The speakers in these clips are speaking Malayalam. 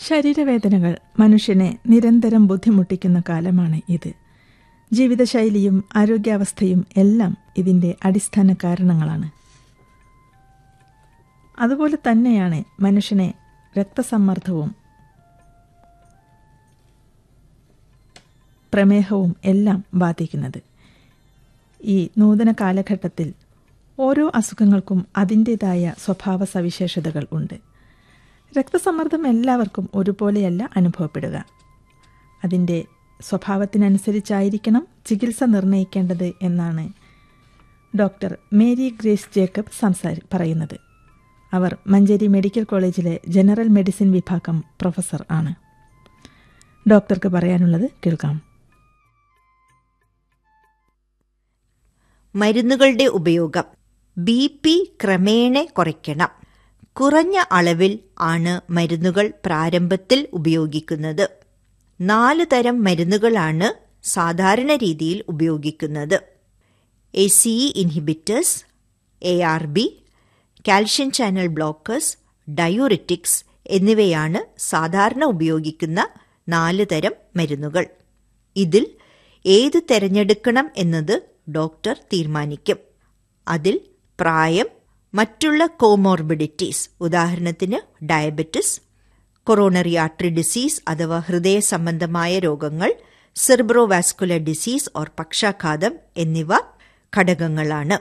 ശരീരവേദനകൾ മനുഷ്യനെ നിരന്തരം ബുദ്ധിമുട്ടിക്കുന്ന കാലമാണ് ഇത് ജീവിതശൈലിയും ആരോഗ്യാവസ്ഥയും എല്ലാം ഇതിൻ്റെ അടിസ്ഥാന കാരണങ്ങളാണ് അതുപോലെ തന്നെയാണ് മനുഷ്യനെ രക്തസമ്മർദ്ദവും പ്രമേഹവും എല്ലാം ബാധിക്കുന്നത് ഈ നൂതന കാലഘട്ടത്തിൽ ഓരോ അസുഖങ്ങൾക്കും അതിൻ്റേതായ സ്വഭാവ സവിശേഷതകൾ ഉണ്ട് രക്തസമ്മർദ്ദം എല്ലാവർക്കും ഒരുപോലെയല്ല അനുഭവപ്പെടുക അതിൻ്റെ സ്വഭാവത്തിനനുസരിച്ചായിരിക്കണം ചികിത്സ നിർണ്ണയിക്കേണ്ടത് എന്നാണ് ഡോക്ടർ മേരി ഗ്രേസ് ജേക്കബ് സംസാരി പറയുന്നത് അവർ മഞ്ചേരി മെഡിക്കൽ കോളേജിലെ ജനറൽ മെഡിസിൻ വിഭാഗം പ്രൊഫസർ ആണ് ഡോക്ടർക്ക് പറയാനുള്ളത് കേൾക്കാം മരുന്നുകളുടെ ഉപയോഗം ബി പി ക്രമേണ കുറയ്ക്കണം കുറഞ്ഞ അളവിൽ ആണ് മരുന്നുകൾ പ്രാരംഭത്തിൽ ഉപയോഗിക്കുന്നത് നാല് തരം മരുന്നുകളാണ് സാധാരണ രീതിയിൽ ഉപയോഗിക്കുന്നത് A C E inhibitors A R B calcium channel blockers diuretics എന്നിവയാണ് സാധാരണ ഉപയോഗിക്കുന്ന നാല് തരം മരുന്നുകൾ ഇതിൽ ഏത് തിരഞ്ഞെടുക്കണം എന്നത് ഡോക്ടർ തീരുമാനിക്കും അതിൽ പ്രായം മറ്റുള്ള കോമോർബിഡിറ്റീസ് ഉദാഹരണത്തിന് ഡയബറ്റിസ് കൊറോണറി ആർട്ടറി ഡിസീസ് അഥവാ ഹൃദയ സംബന്ധമായ രോഗങ്ങൾ സെർബ്രോവാസ്കുലർ ഡിസീസ് ഓർ പക്ഷാഘാതം എന്നിവ ഘടകങ്ങളാണ്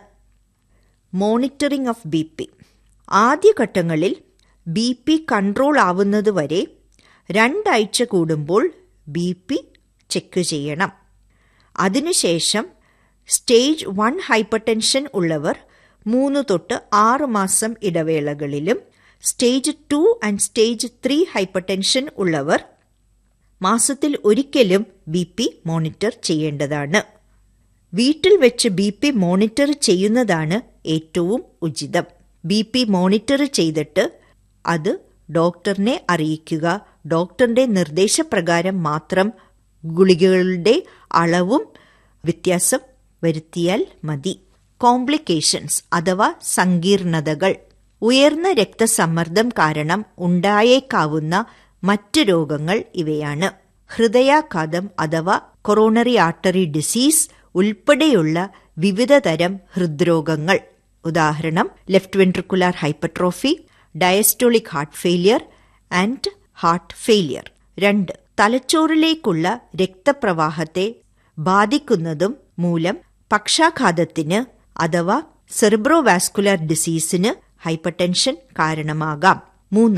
മോണിറ്ററിംഗ് ഓഫ് ബി പി ആദ്യഘട്ടങ്ങളിൽ ബി പി കൺട്രോൾ ആവുന്നതുവരെ രണ്ടാഴ്ച കൂടുമ്പോൾ ബി പി ചെക്ക് ചെയ്യണം അതിനുശേഷം സ്റ്റേജ് വൺ ഹൈപ്പർടെൻഷൻ ഉള്ളവർ മൂന്ന് തൊട്ട് ആറ് മാസം ഇടവേളകളിലും stage two and stage three hypertension ഉള്ളവർ മാസത്തിൽ ഒരിക്കലും ബി പി മോണിറ്റർ ചെയ്യേണ്ടതാണ് വീട്ടിൽ വെച്ച് ബി പി മോണിറ്റർ ചെയ്യുന്നതാണ് ഏറ്റവും ഉചിതം ബി പി മോണിറ്റർ ചെയ്തിട്ട് അത് ഡോക്ടറിനെ അറിയിക്കുക ഡോക്ടറിന്റെ നിർദ്ദേശപ്രകാരം മാത്രം ഗുളികകളുടെ അളവും വ്യത്യാസം വരുത്തിയാൽ മതി കോംപ്ലിക്കേഷൻസ് അഥവാ സങ്കീർണതകൾ ഉയർന്ന രക്തസമ്മർദ്ദം കാരണം ഉണ്ടായേക്കാവുന്ന മറ്റ് രോഗങ്ങൾ ഇവയാണ് ഹൃദയാഘാതം അഥവാ കൊറോണറി ആർട്ടറി ഡിസീസ് ഉൾപ്പെടെയുള്ള വിവിധ തരം ഹൃദ്രോഗങ്ങൾ ഉദാഹരണം left ventricular hypertrophy diastolic heart failure and heart failure രണ്ട് തലച്ചോറിലേക്കുള്ള രക്തപ്രവാഹത്തെ ബാധിക്കുന്നതും മൂലം പക്ഷാഘാതത്തിന് അഥവാ സെറിബ്രോവാസ്കുലർ ഡിസീസിന് ഹൈപ്പർടെൻഷൻ കാരണമാകാം മൂന്ന്